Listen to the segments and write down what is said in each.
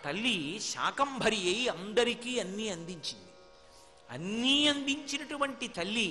తల్లి శాకంభరి అయి అందరికీ అన్నీ అందించింది అన్నీ అందించినటువంటి తల్లి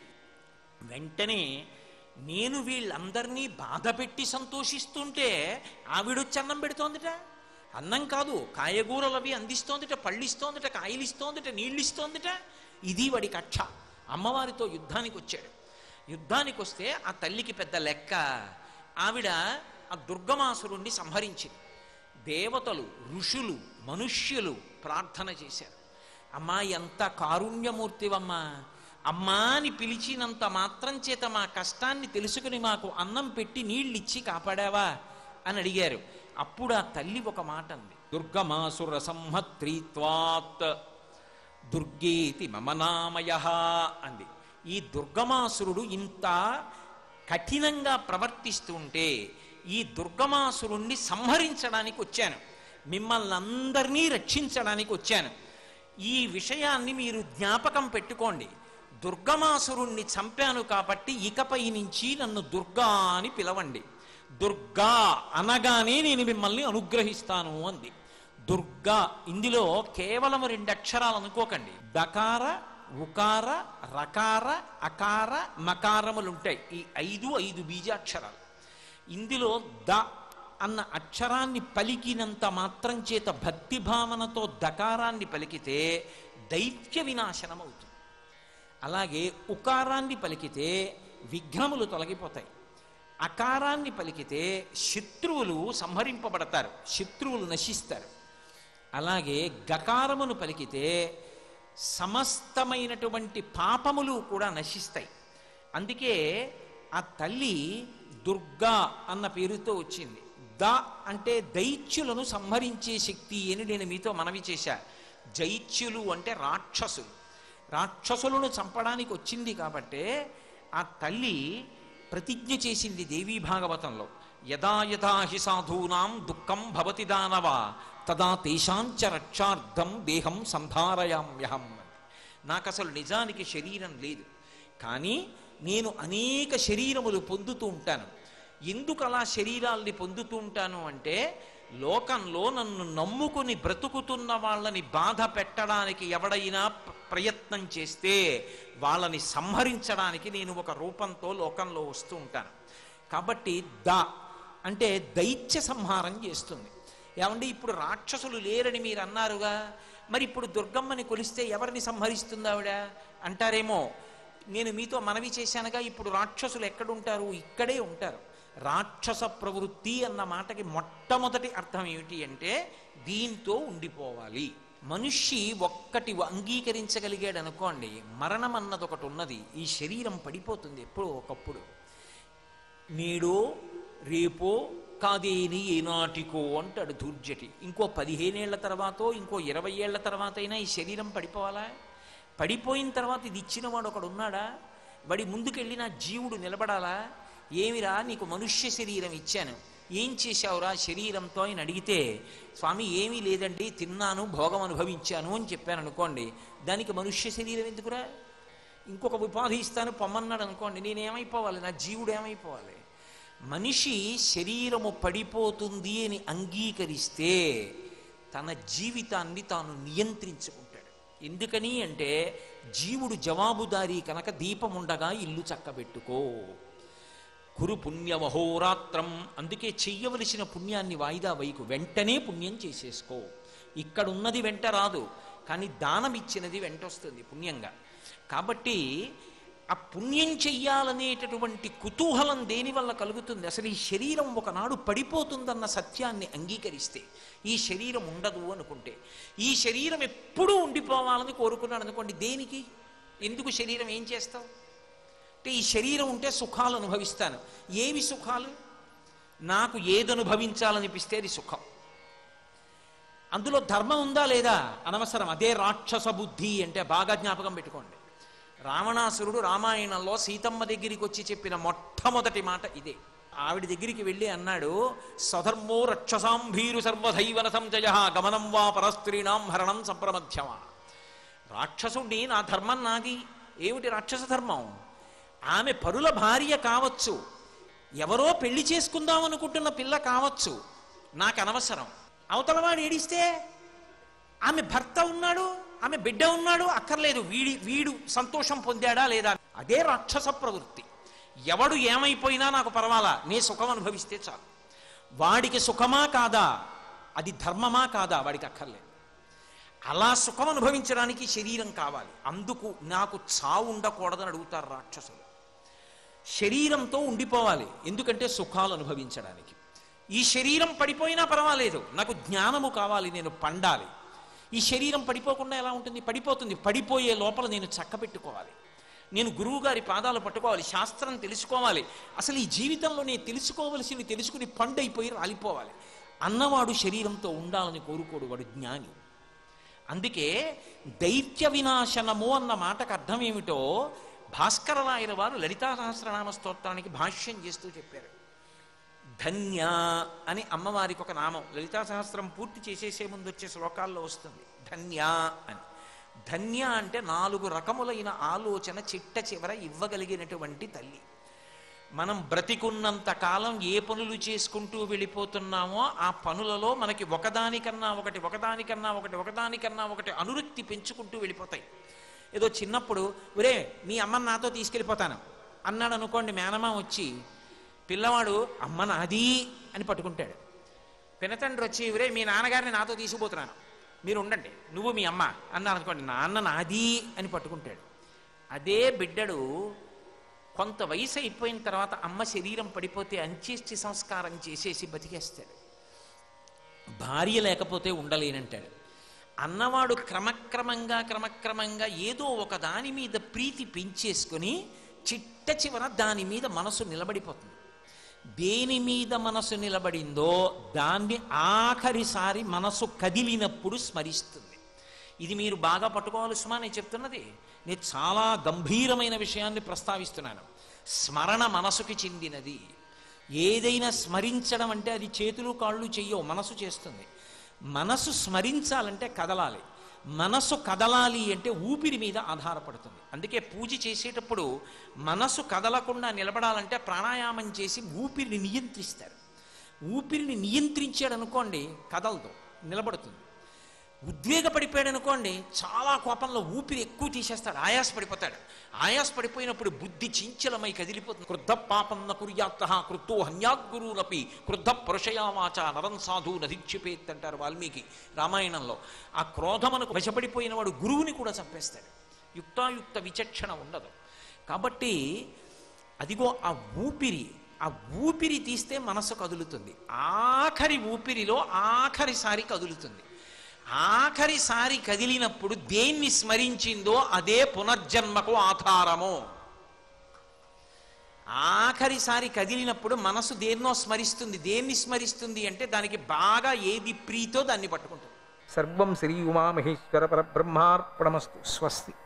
వెంటనే నేను వీళ్ళందరినీ బాధ పెట్టి సంతోషిస్తుంటే ఆవిడొచ్చి అన్నం పెడుతోందిట అన్నం కాదు కాయగూరలు అవి అందిస్తోందిట పళ్ళు ఇస్తోందిట కాయలు ఇస్తోందిట నీళ్ళు ఇస్తోందిట ఇది వాడి కక్ష అమ్మవారితో యుద్ధానికి వచ్చాడు యుద్ధానికి వస్తే ఆ తల్లికి పెద్ద లెక్క ఆవిడ ఆ దుర్గమాసురుణ్ణి సంహరించింది దేవతలు ఋషులు మనుష్యులు ప్రార్థన చేశారు అమ్మా ఎంత కారుణ్యమూర్తివమ్మా అమ్మా అని పిలిచినంత మాత్రం చేత మా కష్టాన్ని తెలుసుకుని మాకు అన్నం పెట్టి నీళ్ళిచ్చి కాపాడావా అని అడిగారు అప్పుడు ఆ తల్లి ఒక మాట అంది దుర్గమాసుర సంహత్రీత్వాత్ దుర్గేతి మమనామయ అంది ఈ దుర్గమాసురుడు ఇంత కఠినంగా ప్రవర్తిస్తుంటే ఈ దుర్గమాసురుణ్ణి సంహరించడానికి వచ్చాను మిమ్మల్ని అందరినీ రక్షించడానికి వచ్చాను ఈ విషయాన్ని మీరు జ్ఞాపకం పెట్టుకోండి దుర్గమాసురుణ్ణి చంపాను కాబట్టి ఇకపై నుంచి నన్ను దుర్గా అని పిలవండి దుర్గా అనగానే నేను మిమ్మల్ని అనుగ్రహిస్తాను అంది దుర్గా ఇందులో కేవలం రెండు అక్షరాలు అనుకోకండి దకార ఉకార రకార అకార మకారములు ఉంటాయి ఈ ఐదు ఐదు బీజాక్షరాలు ఇందులో ద అన్న అక్షరాన్ని పలికినంత మాత్రం చేత భక్తి భావనతో దకారాన్ని పలికితే దైత్య వినాశనం అవుతుంది అలాగే ఉకారాన్ని పలికితే విఘ్నములు తొలగిపోతాయి అకారాన్ని పలికితే శత్రువులు సంహరింపబడతారు శత్రువులు నశిస్తారు అలాగే గకారమును పలికితే సమస్తమైనటువంటి పాపములు కూడా నశిస్తాయి అందుకే ఆ తల్లి దుర్గా అన్న పేరుతో వచ్చింది ద అంటే దైత్యులను సంహరించే శక్తి అని నేను మీతో మనవి చేశా జైత్యులు అంటే రాక్షసులు రాక్షసులను చంపడానికి వచ్చింది కాబట్టే ఆ తల్లి ప్రతిజ్ఞ చేసింది దేవీ భాగవతంలో యదా యథా హి సాధూనాం దుఃఖం భవతి దానవ తదా తేషాంచ రక్షార్థం దేహం సంధారయామ్యహం నాకు అసలు నిజానికి శరీరం లేదు కానీ నేను అనేక శరీరములు పొందుతూ ఉంటాను ఎందుకు అలా శరీరాల్ని పొందుతూ ఉంటాను అంటే లోకంలో నన్ను నమ్ముకుని బ్రతుకుతున్న వాళ్ళని బాధ పెట్టడానికి ఎవడైనా ప్ర- ప్రయత్నం చేస్తే వాళ్ళని సంహరించడానికి నేను ఒక రూపంతో లోకంలో వస్తూ ఉంటాను కాబట్టి ద అంటే దైత్య సంహారం చేస్తుంది ఏమండి ఇప్పుడు రాక్షసులు లేరని మీరు అన్నారుగా మరి ఇప్పుడు దుర్గమ్మని కొలిస్తే ఎవరిని సంహరిస్తుంది ఆవిడ అంటారేమో నేను మీతో మనవి చేశానుగా ఇప్పుడు రాక్షసులు ఎక్కడుంటారు ఇక్కడే ఉంటారు రాక్షస ప్రవృత్తి అన్న మాటకి మొట్టమొదటి అర్థం ఏమిటి అంటే దీంతో ఉండిపోవాలి మనిషి ఒక్కటి అంగీకరించగలిగాడు అనుకోండి మరణం అన్నది ఒకటి ఉన్నది ఈ శరీరం పడిపోతుంది ఎప్పుడో ఒకప్పుడు నేడో రేపో కాదేని ఏనాటికో అంటాడు ధూర్జటి ఇంకో పదిహేనేళ్ల తర్వాతో ఇంకో ఇరవై ఏళ్ల తర్వాత అయినా ఈ శరీరం పడిపోవాలా పడిపోయిన తర్వాత ఇది ఇచ్చిన వాడు ఒకడు ఉన్నాడా వాడి ముందుకెళ్ళి నా జీవుడు నిలబడాలా ఏమిరా నీకు మనుష్య శరీరం ఇచ్చాను ఏం చేశావురా శరీరంతో అని అడిగితే స్వామి ఏమీ లేదండి తిన్నాను భోగం అనుభవించాను అని చెప్పాను అనుకోండి దానికి మనుష్య శరీరం ఎందుకురా ఇంకొక ఉపాధి ఇస్తాను పొమ్మన్నాడు అనుకోండి నేనేమైపోవాలి నా జీవుడు ఏమైపోవాలి మనిషి శరీరము పడిపోతుంది అని అంగీకరిస్తే తన జీవితాన్ని తాను నియంత్రించుకుంటాడు ఎందుకని అంటే జీవుడు జవాబుదారీ కనుక దీపం ఉండగా ఇల్లు చక్కబెట్టుకో కురు పుణ్యమహోరాత్రం అందుకే చెయ్యవలసిన పుణ్యాన్ని వాయిదా వైకు వెంటనే పుణ్యం చేసేసుకో ఇక్కడ ఉన్నది వెంట రాదు కానీ దానం ఇచ్చినది వెంట వస్తుంది పుణ్యంగా కాబట్టి ఆ పుణ్యం చెయ్యాలనేటటువంటి కుతూహలం దేని వల్ల కలుగుతుంది అసలు ఈ శరీరం ఒకనాడు పడిపోతుందన్న సత్యాన్ని అంగీకరిస్తే ఈ శరీరం ఉండదు అనుకుంటే ఈ శరీరం ఎప్పుడూ ఉండిపోవాలని కోరుకున్నాడు అనుకోండి దేనికి ఎందుకు శరీరం ఏం చేస్తావు అంటే ఈ శరీరం ఉంటే సుఖాలు అనుభవిస్తాను ఏవి సుఖాలు నాకు ఏది అనుభవించాలనిపిస్తే అది సుఖం అందులో ధర్మం ఉందా లేదా అనవసరం అదే రాక్షస బుద్ధి అంటే బాగా జ్ఞాపకం పెట్టుకోండి రావణాసురుడు రామాయణంలో సీతమ్మ దగ్గరికి వచ్చి చెప్పిన మొట్టమొదటి మాట ఇదే ఆవిడ దగ్గరికి వెళ్ళి అన్నాడు సధర్మో రక్షసాం భీరు సర్వధైవన సంజయ గమనం వా పరస్త్రీణాం హరణం సంప్రమధ్యమా రాక్షసుణ్ణి నా ధర్మం నాది ఏమిటి రాక్షస ధర్మం ఆమె పరుల భార్య కావచ్చు ఎవరో పెళ్లి చేసుకుందాం అనుకుంటున్న పిల్ల కావచ్చు నాకు అనవసరం అవతలవాడు ఏడిస్తే ఆమె భర్త ఉన్నాడు ఆమె బిడ్డ ఉన్నాడు అక్కర్లేదు వీడి వీడు సంతోషం పొందాడా లేదా అదే రాక్షస ప్రవృత్తి ఎవడు ఏమైపోయినా నాకు పర్వాలా నే సుఖం అనుభవిస్తే చాలు వాడికి సుఖమా కాదా అది ధర్మమా కాదా వాడికి అక్కర్లేదు అలా సుఖం అనుభవించడానికి శరీరం కావాలి అందుకు నాకు చావు ఉండకూడదని అడుగుతారు రాక్షసులు శరీరంతో ఉండిపోవాలి ఎందుకంటే సుఖాలు అనుభవించడానికి ఈ శరీరం పడిపోయినా పర్వాలేదు నాకు జ్ఞానము కావాలి నేను పండాలి ఈ శరీరం పడిపోకుండా ఎలా ఉంటుంది పడిపోతుంది పడిపోయే లోపల నేను చక్కబెట్టుకోవాలి నేను గురువు గారి పాదాలు పట్టుకోవాలి శాస్త్రం తెలుసుకోవాలి అసలు ఈ జీవితంలో నేను తెలుసుకోవలసింది తెలుసుకుని పండైపోయి రాలిపోవాలి అన్నవాడు శరీరంతో ఉండాలని కోరుకోడు వాడు జ్ఞాని అందుకే దైత్య వినాశనము అన్న మాటకు అర్థం ఏమిటో భాస్కరరాయల వారు లలితా సహస్రనామ స్తోత్రానికి భాష్యం చేస్తూ చెప్పారు ధన్య అని అమ్మవారికి ఒక నామం లలితా సహస్రం పూర్తి చేసేసే ముందు వచ్చే శ్లోకాల్లో వస్తుంది ధన్య అని ధన్య అంటే నాలుగు రకములైన ఆలోచన చిట్ట చివర ఇవ్వగలిగినటువంటి తల్లి మనం బ్రతికున్నంత కాలం ఏ పనులు చేసుకుంటూ వెళ్ళిపోతున్నామో ఆ పనులలో మనకి ఒకదానికన్నా ఒకటి ఒకదానికన్నా ఒకటి ఒకదానికన్నా ఒకటి అనురక్తి పెంచుకుంటూ వెళ్ళిపోతాయి ఏదో చిన్నప్పుడు ఒరే మీ అమ్మని నాతో తీసుకెళ్ళిపోతాను అన్నాడు అనుకోండి మేనమా వచ్చి పిల్లవాడు అమ్మ నాది అని పట్టుకుంటాడు పినతండ్రి వచ్చి ఒరే మీ నాన్నగారిని నాతో తీసుకుపోతున్నాను మీరు ఉండండి నువ్వు మీ అమ్మ అన్నాడు అనుకోండి నాన్న నాది అని పట్టుకుంటాడు అదే బిడ్డడు కొంత వయసు అయిపోయిన తర్వాత అమ్మ శరీరం పడిపోతే అంత్యేష్టి సంస్కారం చేసేసి బతికేస్తాడు భార్య లేకపోతే ఉండలేనంటాడు అన్నవాడు క్రమక్రమంగా క్రమక్రమంగా ఏదో ఒక దాని మీద ప్రీతి పెంచేసుకొని చిట్ట చివర దాని మీద మనసు నిలబడిపోతుంది దేని మీద మనసు నిలబడిందో దాన్ని ఆఖరిసారి మనసు కదిలినప్పుడు స్మరిస్తుంది ఇది మీరు బాగా పట్టుకోవాలి సుమా నేను చెప్తున్నది నేను చాలా గంభీరమైన విషయాన్ని ప్రస్తావిస్తున్నాను స్మరణ మనసుకి చెందినది ఏదైనా స్మరించడం అంటే అది చేతులు కాళ్ళు చెయ్యవు మనసు చేస్తుంది మనసు స్మరించాలంటే కదలాలి మనసు కదలాలి అంటే ఊపిరి మీద ఆధారపడుతుంది అందుకే పూజ చేసేటప్పుడు మనసు కదలకుండా నిలబడాలంటే ప్రాణాయామం చేసి ఊపిరిని నియంత్రిస్తారు ఊపిరిని నియంత్రించాడు అనుకోండి కదలదు నిలబడుతుంది ఉద్వేగపడిపోయాడు అనుకోండి చాలా కోపంలో ఊపిరి ఎక్కువ తీసేస్తాడు ఆయాస పడిపోతాడు ఆయాస పడిపోయినప్పుడు బుద్ధి చించలమై కదిలిపోతుంది క్రుద్ధ పాపన్న కుర్యాత్త కృత్తో హన్యాద్గురులపి క్రుద్ధ పురుషయావాచ నరం సాధు నధిక్షిపేత్ అంటారు వాల్మీకి రామాయణంలో ఆ క్రోధమునకు వశపడిపోయిన వాడు గురువుని కూడా చంపేస్తాడు యుక్తాయుక్త విచక్షణ ఉండదు కాబట్టి అదిగో ఆ ఊపిరి ఆ ఊపిరి తీస్తే మనసు కదులుతుంది ఆఖరి ఊపిరిలో ఆఖరిసారి కదులుతుంది ఆఖరిసారి కదిలినప్పుడు దేన్ని స్మరించిందో అదే పునర్జన్మకు ఆధారము ఆఖరిసారి కదిలినప్పుడు మనసు దేన్నో స్మరిస్తుంది దేన్ని స్మరిస్తుంది అంటే దానికి బాగా ఏది ప్రీతో దాన్ని పట్టుకుంటుంది సర్వం శ్రీ ఉమామహేశ్వర పరబ్రహ్మార్పణమస్తు స్వస్తి